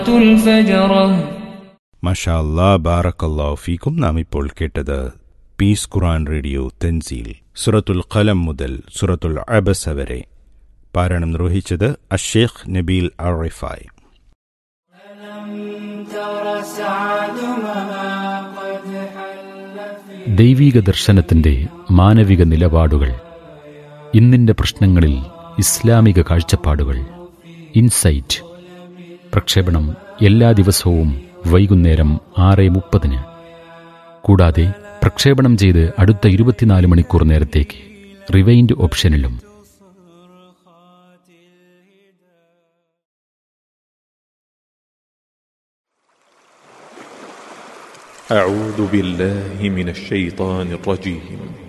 الفجرة മഷാ അല്ലാ ബാറക്കല്ലാ ഫീക്കും നാം ഇപ്പോൾ കേട്ടത് പീസ് ഖുറാൻ റേഡിയോ തെൻസീൽ സുറത്തുൽ ഖലം മുതൽ സുറത്തുൽ അബസ വരെ പാരായണം നിർവഹിച്ചത് അഷേഖ് നബീൽ അറിഫായ് ദൈവീക ദർശനത്തിന്റെ മാനവിക നിലപാടുകൾ ഇന്നിന്റെ പ്രശ്നങ്ങളിൽ ഇസ്ലാമിക കാഴ്ചപ്പാടുകൾ ഇൻസൈറ്റ് പ്രക്ഷേപണം എല്ലാ ദിവസവും വൈകുന്നേരം ആറ് മുപ്പതിന് കൂടാതെ പ്രക്ഷേപണം ചെയ്ത് അടുത്ത ഇരുപത്തിനാല് മണിക്കൂർ നേരത്തേക്ക് റിവൈൻഡ് ഓപ്ഷനിലും أعوذ بالله من الشيطان الرجيم